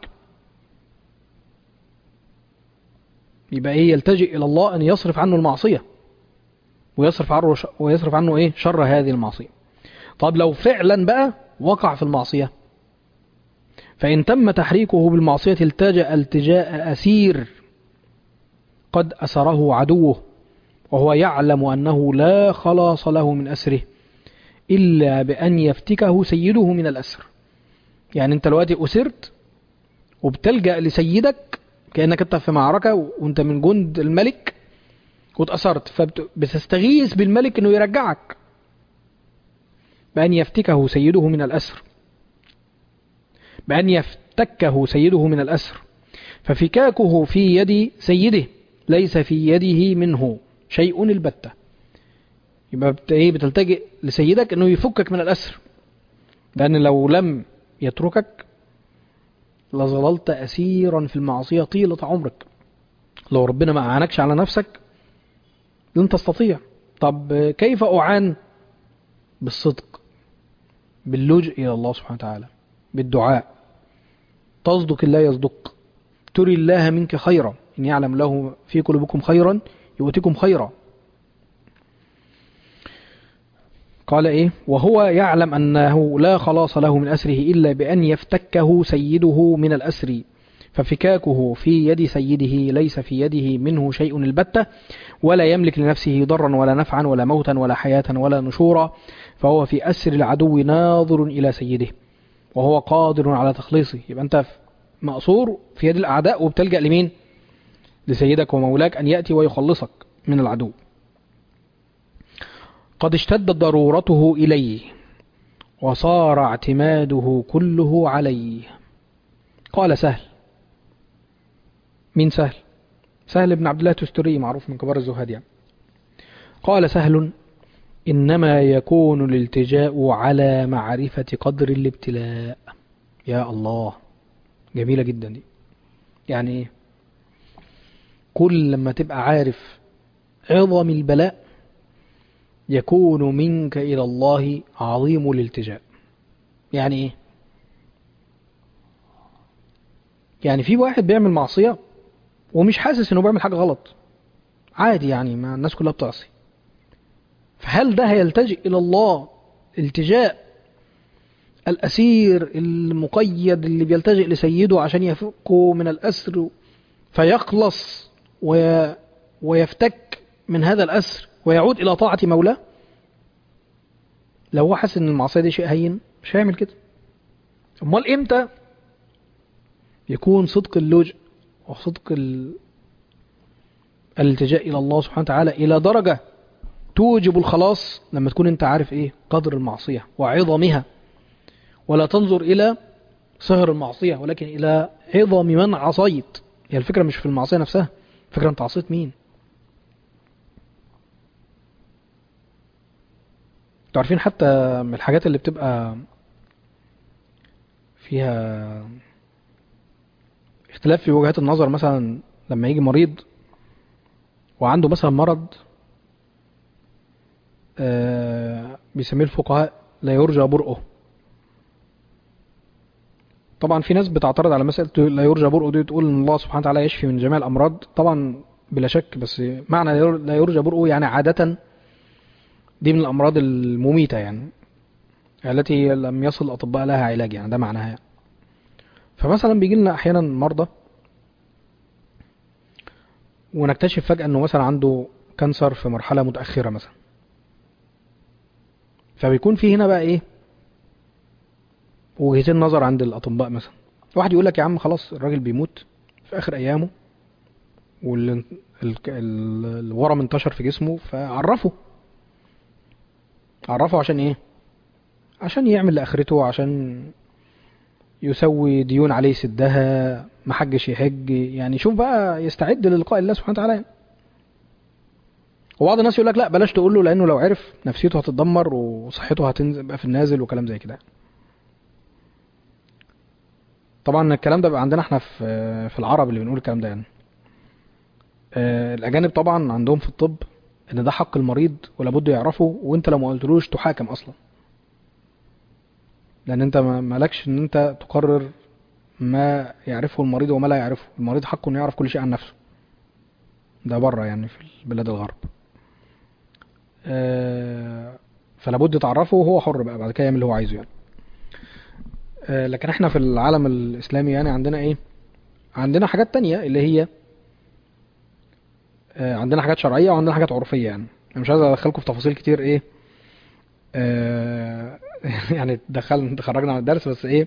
يبقى ايه يلتجئ الى الله ان يصرف عنه المعصية ويصرف عنه ويصرف عنه ايه شر هذه المعصية طب لو فعلا بقى وقع في المعصية فإن تم تحريكه بالمعصية التجأ التجاء أسير قد أسره عدوه وهو يعلم أنه لا خلاص له من أسره إلا بأن يفتكه سيده من الأسر يعني أنت دلوقتي أسرت وبتلجأ لسيدك كأنك أنت في معركة وأنت من جند الملك واتأثرت فبتستغيث بالملك أنه يرجعك بأن يفتكه سيده من الأسر بأن يفتكه سيده من الأسر ففكاكه في يد سيده ليس في يده منه شيء البتة يبقى ايه بتلتجئ لسيدك انه يفكك من الأسر لأن لو لم يتركك لظللت أسيرا في المعصية طيلة عمرك لو ربنا ما أعانكش على نفسك لن تستطيع طب كيف أعان بالصدق باللجء إلى الله سبحانه وتعالى بالدعاء تصدق الله يصدق تري الله منك خيرا إن يعلم له في قلوبكم خيرا يؤتكم خيرا قال إيه وهو يعلم أنه لا خلاص له من أسره إلا بأن يفتكه سيده من الأسر ففكاكه في يد سيده ليس في يده منه شيء البتة ولا يملك لنفسه ضرا ولا نفعا ولا موتا ولا حياة ولا نشورا فهو في أسر العدو ناظر إلى سيده وهو قادر على تخليصه يبقى أنت مأصور في يد الأعداء وبتلجأ لمين لسيدك ومولاك أن يأتي ويخلصك من العدو قد اشتدت ضرورته إليه وصار اعتماده كله عليه قال سهل مين سهل سهل بن عبد الله التستري معروف من كبار الزهاد يعني قال سهل إنما يكون الالتجاء على معرفة قدر الابتلاء يا الله جميلة جدا دي يعني ايه كل لما تبقى عارف عظم البلاء يكون منك إلى الله عظيم الالتجاء يعني ايه يعني في واحد بيعمل معصية ومش حاسس انه بيعمل حاجة غلط عادي يعني ما الناس كلها بتعصي فهل ده هيلتجئ إلى الله التجاء الأسير المقيد اللي بيلتجئ لسيده عشان يفكه من الأسر فيخلص وي ويفتك من هذا الأسر ويعود إلى طاعة مولاه لو هو حاسس ان المعصية دي شيء هين مش هيعمل كده امال امتى يكون صدق اللجء وصدق ال... الالتجاء الى الله سبحانه وتعالى الى درجة توجب الخلاص لما تكون انت عارف ايه قدر المعصية وعظمها ولا تنظر الى صهر المعصية ولكن الى عظم من عصيت هي الفكرة مش في المعصية نفسها الفكرة انت عصيت مين تعرفين حتى من الحاجات اللي بتبقى فيها اختلاف في وجهات النظر مثلا لما يجي مريض وعنده مثلا مرض آه بيسميه الفقهاء لا يرجى برؤه طبعا في ناس بتعترض على مسألة لا يرجى برؤه دي تقول ان الله سبحانه وتعالى يشفي من جميع الأمراض طبعا بلا شك بس معنى لا يرجى برؤه يعني عادة دي من الأمراض المميتة يعني التي لم يصل الأطباء لها علاج يعني ده معناها يعني. فمثلا بيجي لنا أحيانا مرضى ونكتشف فجأة انه مثلا عنده كانسر في مرحلة متأخرة مثلا فبيكون في هنا بقى ايه وجهتين نظر عند الأطباء مثلا واحد يقول لك يا عم خلاص الراجل بيموت في آخر أيامه والورم انتشر في جسمه فعرفه عرفه عشان ايه عشان يعمل لآخرته عشان يسوي ديون عليه يسدها ما حجش يحج يعني شوف بقى يستعد للقاء الله سبحانه وتعالى وبعض الناس يقول لك لا بلاش تقول له لانه لو عرف نفسيته هتتدمر وصحته هتنزل بقى في النازل وكلام زي كده طبعا الكلام ده بقى عندنا احنا في في العرب اللي بنقول الكلام ده يعني الاجانب طبعا عندهم في الطب ان ده حق المريض ولابد يعرفه وانت لو ما قلتلوش تحاكم اصلا لان انت مالكش ان انت تقرر ما يعرفه المريض وما لا يعرفه المريض حقه انه يعرف كل شيء عن نفسه ده بره يعني في بلاد الغرب أه فلابد تعرفه وهو حر بقى بعد كده يعمل اللي هو عايزه يعني أه لكن احنا في العالم الاسلامي يعني عندنا ايه عندنا حاجات تانية اللي هي أه عندنا حاجات شرعية وعندنا حاجات عرفية يعني انا مش عايز ادخلكم في تفاصيل كتير ايه أه يعني دخل تخرجنا من الدرس بس ايه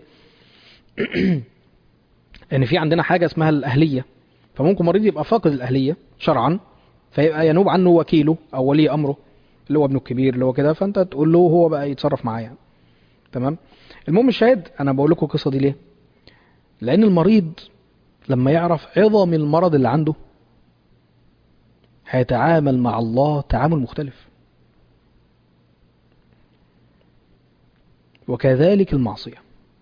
ان في عندنا حاجه اسمها الاهليه فممكن مريض يبقى فاقد الاهليه شرعا فيبقى ينوب عنه وكيله او ولي امره اللي هو ابنه الكبير اللي هو كده فانت تقول له هو بقى يتصرف معاه يعني تمام المهم الشاهد انا بقول لكم القصه دي ليه لان المريض لما يعرف عظم المرض اللي عنده هيتعامل مع الله تعامل مختلف وكذلك المعصية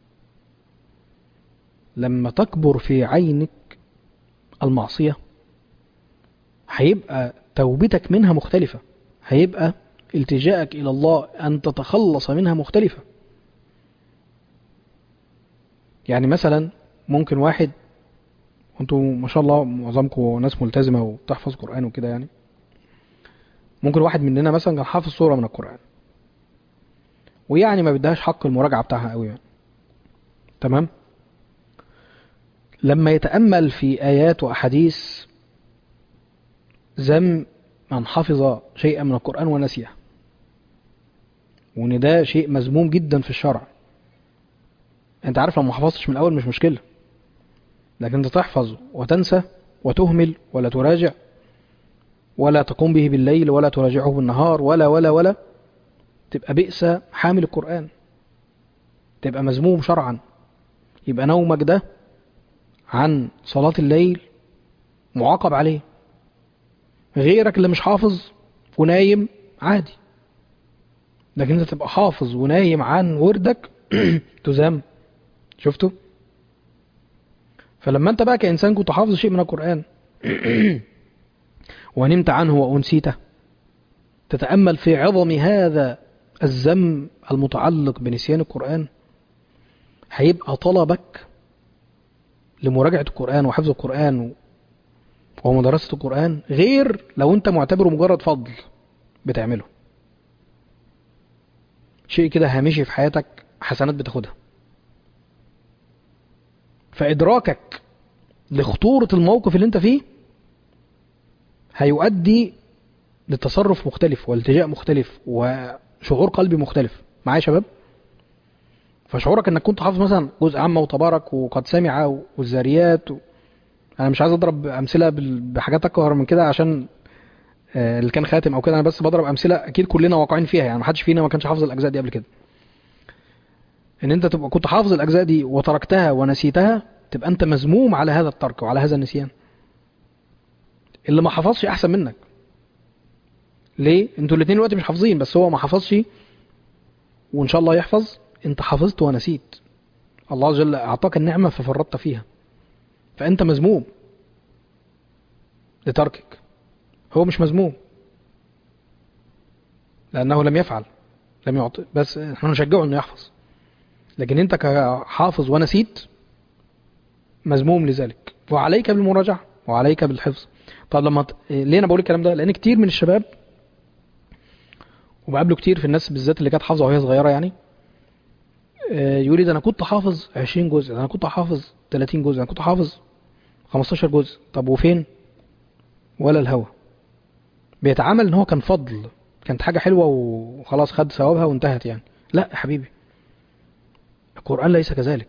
لما تكبر في عينك المعصية هيبقى توبتك منها مختلفة هيبقى التجاءك إلى الله أن تتخلص منها مختلفة يعني مثلا ممكن واحد وانتوا ما شاء الله معظمكم ناس ملتزمة وبتحفظ قرآن وكده يعني ممكن واحد مننا مثلا كان حافظ سورة من القرآن ويعني ما بدهاش حق المراجعة بتاعها قوي يعني. تمام لما يتأمل في آيات وأحاديث ذم من حفظ شيئا من القرآن ونسيه وان ده شيء مذموم جدا في الشرع انت عارف لو ما حفظتش من الاول مش مشكله لكن انت تحفظ وتنسى وتهمل ولا تراجع ولا تقوم به بالليل ولا تراجعه بالنهار ولا ولا ولا تبقى بئس حامل القرآن تبقى مذموم شرعا يبقى نومك ده عن صلاة الليل معاقب عليه غيرك اللي مش حافظ ونايم عادي لكن انت تبقى حافظ ونايم عن وردك تزام شفتوا فلما انت بقى كإنسان كنت حافظ شيء من القرآن ونمت عنه وأنسيته تتأمل في عظم هذا الذم المتعلق بنسيان القرآن هيبقى طلبك لمراجعة القرآن وحفظ القرآن ومدرسة القرآن غير لو انت معتبره مجرد فضل بتعمله شيء كده هامشي في حياتك حسنات بتاخدها فإدراكك لخطورة الموقف اللي انت فيه هيؤدي لتصرف مختلف والتجاء مختلف وشعور قلبي مختلف معايا يا شباب فشعورك انك كنت حافظ مثلا جزء عامة وتبارك وقد سمع والذاريات و... انا مش عايز اضرب امثله بحاجات اكبر من كده عشان اللي كان خاتم او كده انا بس بضرب امثله اكيد كلنا واقعين فيها يعني ما حدش فينا ما كانش حافظ الاجزاء دي قبل كده ان انت تبقى كنت حافظ الاجزاء دي وتركتها ونسيتها تبقى انت مذموم على هذا الترك وعلى هذا النسيان اللي ما حفظش احسن منك ليه انتوا الاثنين دلوقتي مش حافظين بس هو ما حفظش وان شاء الله يحفظ انت حفظت ونسيت الله عز وجل اعطاك النعمه ففرطت فيها فانت مذموم لتركك هو مش مذموم لانه لم يفعل لم يعطي بس احنا نشجعه انه يحفظ لكن انت كحافظ ونسيت مذموم لذلك وعليك بالمراجعة وعليك بالحفظ طب لما ت... ليه انا بقول الكلام ده لان كتير من الشباب وبقابله كتير في الناس بالذات اللي كانت حافظه وهي صغيره يعني آه، يقول لي ده انا كنت حافظ 20 جزء ده انا كنت حافظ 30 جزء ده انا كنت حافظ 15 جزء طب وفين ولا الهوى بيتعامل ان هو كان فضل كانت حاجه حلوه وخلاص خد ثوابها وانتهت يعني لا يا حبيبي القران ليس كذلك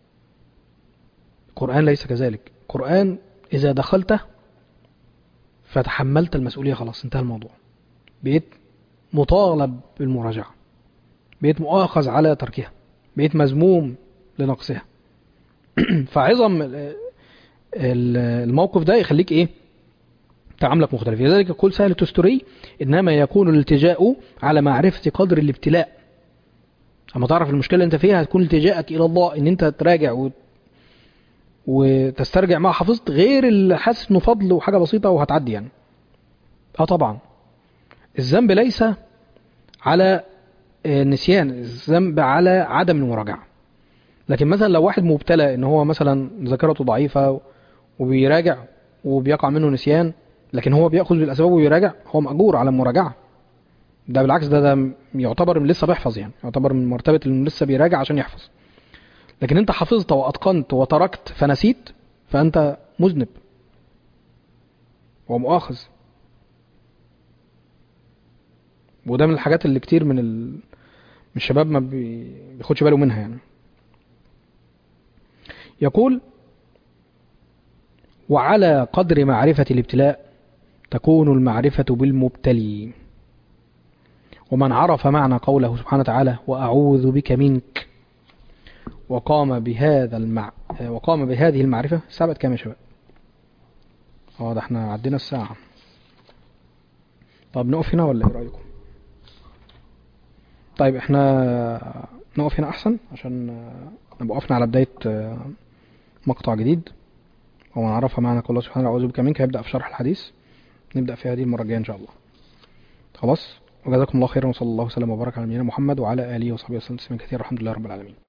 القران ليس كذلك القران اذا دخلته فتحملت المسؤوليه خلاص انتهى الموضوع بقيت مطالب بالمراجعه بقيت مؤاخذ على تركها بقيت مذموم لنقصها فعظم ال- ال- الموقف ده يخليك ايه تعاملك مختلف لذلك يقول سهل التستري انما يكون الالتجاء على معرفة قدر الابتلاء اما تعرف المشكلة اللي انت فيها هتكون التجاءك الى الله ان انت تراجع و... وتسترجع ما حفظت غير اللي حاسس انه فضل وحاجة بسيطة وهتعدي يعني اه طبعا الذنب ليس على آه، نسيان الذنب على عدم المراجعة لكن مثلا لو واحد مبتلى ان هو مثلا ذاكرته ضعيفة وبيراجع وبيقع منه نسيان لكن هو بياخذ بالاسباب ويراجع هو ماجور على المراجعه ده بالعكس ده ده يعتبر من لسه بيحفظ يعني يعتبر من مرتبه انه لسه بيراجع عشان يحفظ لكن انت حفظت واتقنت وتركت فنسيت فانت مذنب ومؤاخذ وده من الحاجات اللي كتير من ال... من الشباب ما بي- بياخدش باله منها يعني يقول وعلى قدر معرفة الابتلاء تكون المعرفة بالمبتلي ومن عرف معنى قوله سبحانه وتعالى وأعوذ بك منك وقام بهذا المع... وقام بهذه المعرفة سبت كام يا شباب اه ده احنا عدينا الساعة طب نقف هنا ولا ايه رأيكم طيب احنا نقف هنا احسن عشان نبقى وقفنا على بداية آه، مقطع جديد ومن عرف معنى قول الله سبحانه وتعالى أعوذ بك منك هيبدأ في شرح الحديث نبدأ في هذه المرة الجاية إن شاء الله خلاص وجزاكم الله خيرا وصلى الله وسلم وبارك على نبينا محمد وعلى آله وصحبه وسلم تسليما كثيرا الحمد لله رب العالمين